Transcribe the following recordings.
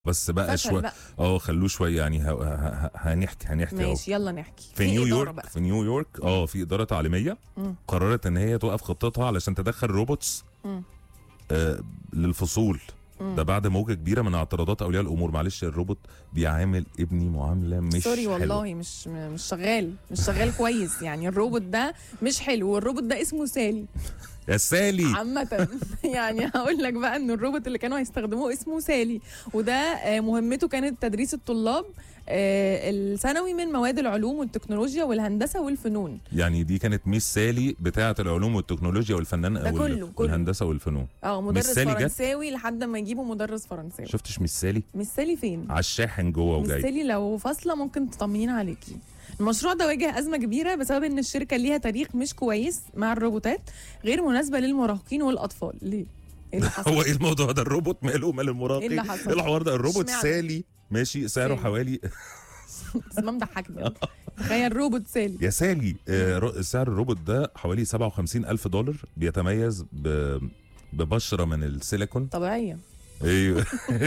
بس بقى فشل شويه بقى. اه خلوه شويه يعني ه- ه- ه- هنحكي هنحكي اهو ماشي يلا نحكي في إدارة نيويورك بقى. في نيويورك اه في اداره تعليميه مم. قررت ان هي توقف خطتها علشان تدخل روبوتس مم. آه للفصول مم. ده بعد موجه كبيره من اعتراضات اولياء الامور معلش الروبوت بيعامل ابني معامله مش سوري حلوة. والله مش مش شغال مش شغال كويس يعني الروبوت ده مش حلو والروبوت ده اسمه سالي يا سالي عامة يعني هقول لك بقى ان الروبوت اللي كانوا هيستخدموه اسمه سالي وده آه، مهمته كانت تدريس الطلاب آه، الثانوي من مواد العلوم والتكنولوجيا والهندسة والفنون يعني دي كانت ميس سالي بتاعه العلوم والتكنولوجيا والفنان ده وال- كله- كله. والهندسه والفنون اه مدرس سالي جت؟ فرنساوي لحد ما يجيبوا مدرس فرنساوي شفتش ميس سالي مش سالي فين؟ على الشاحن جوه مش وجاي سالي لو فاصلة ممكن تطمنينا عليكي المشروع ده واجه أزمة كبيرة بسبب إن الشركة ليها تاريخ مش كويس مع الروبوتات غير مناسبة للمراهقين والأطفال ليه؟ إيه اللي حصل؟ هو ايه الموضوع ده الروبوت ماله مال المراهقين إيه اللي حصل؟ ايه الحوار ده الروبوت اشمعنى؟ سالي ماشي سعره سالي. حوالي بس ما مضحكني تخيل روبوت سالي يا سالي آه، رو- سعر الروبوت ده حوالي 57 ألف دولار بيتميز ب ببشرة من السيليكون طبيعية ايوه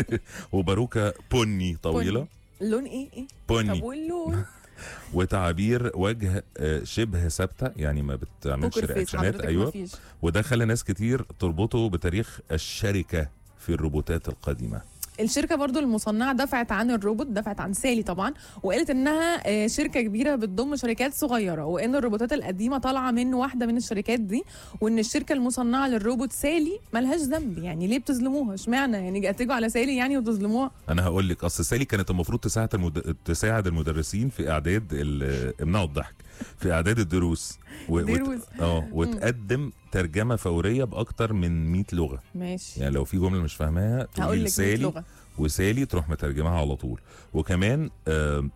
وباروكة بني طويلة اللون ايه ايه؟ بني طب واللون؟ وتعابير وجه آه، شبه ثابتة يعني ما بتعملش بوكر فيس رياكشنات حضرتك ايوه مفيش وده خلى ناس كتير تربطه بتاريخ الشركة في الروبوتات القديمة الشركة برضو المصنعة دفعت عن الروبوت دفعت عن سالي طبعا وقالت انها آه، شركة كبيرة بتضم شركات صغيرة وان الروبوتات القديمة طالعة من واحدة من الشركات دي وان الشركة المصنعة للروبوت سالي ملهاش ذنب يعني ليه بتظلموها اشمعنى يعني جا- تيجوا على سالي يعني وتظلموها انا هقول لك اصل سالي كانت المفروض تساعد المد... تساعد المدرسين في اعداد ال... امنعوا الضحك في اعداد الدروس و... وت- دروس. اه وتقدم ترجمه فوريه باكتر من 100 لغه ماشي يعني لو في جمله مش فاهماها تقولي هقول لك 100 لسالي لغة وسالي تروح مترجمها على طول وكمان اه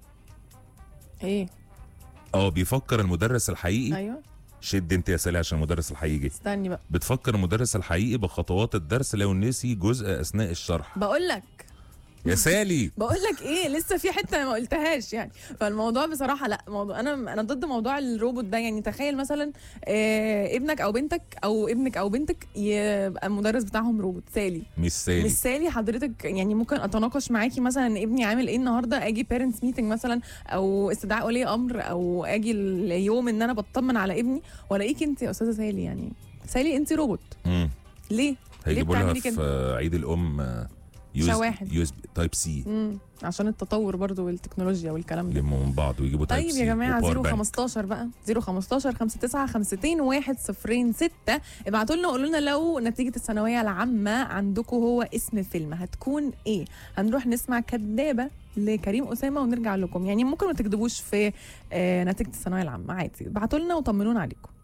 ايه آه، بيفكر المدرس الحقيقي ايوه شد انت يا سالي عشان المدرس الحقيقي جه استني بقى بتفكر المدرس الحقيقي بخطوات الدرس لو نسي جزء اثناء الشرح بقول لك يا سالي بقول لك ايه لسه في حته ما قلتهاش يعني فالموضوع بصراحه لا موضوع انا انا ضد موضوع الروبوت ده يعني تخيل مثلا آه ابنك او بنتك او ابنك او بنتك يبقى المدرس بتاعهم روبوت سالي مش سالي مش سالي حضرتك يعني ممكن اتناقش معاكي مثلا ان ابني عامل ايه النهارده اجي بيرنتس ميتنج مثلا او استدعاء ولي امر او اجي اليوم ان انا بطمن على ابني والاقيك انت يا استاذه سالي يعني سالي انت روبوت مم. ليه؟ هيجيبوا لها بتعملي في كده؟ آه، عيد الام آه، يوز شواحن. يوز تايب سي مم. عشان التطور برضو والتكنولوجيا والكلام ده يلموا من بعض ويجيبوا تايب طيب سي يا جماعه وباور 0 بانك. 15 بقى 0 15 59 50 1 0 6 ابعتوا لنا قولوا لنا لو نتيجه الثانويه العامه عندكم هو اسم فيلم هتكون ايه هنروح نسمع كدابه لكريم اسامه ونرجع لكم يعني ممكن ما تكتبوش في آه نتيجه الثانويه العامه عادي ابعتوا لنا وطمنونا عليكم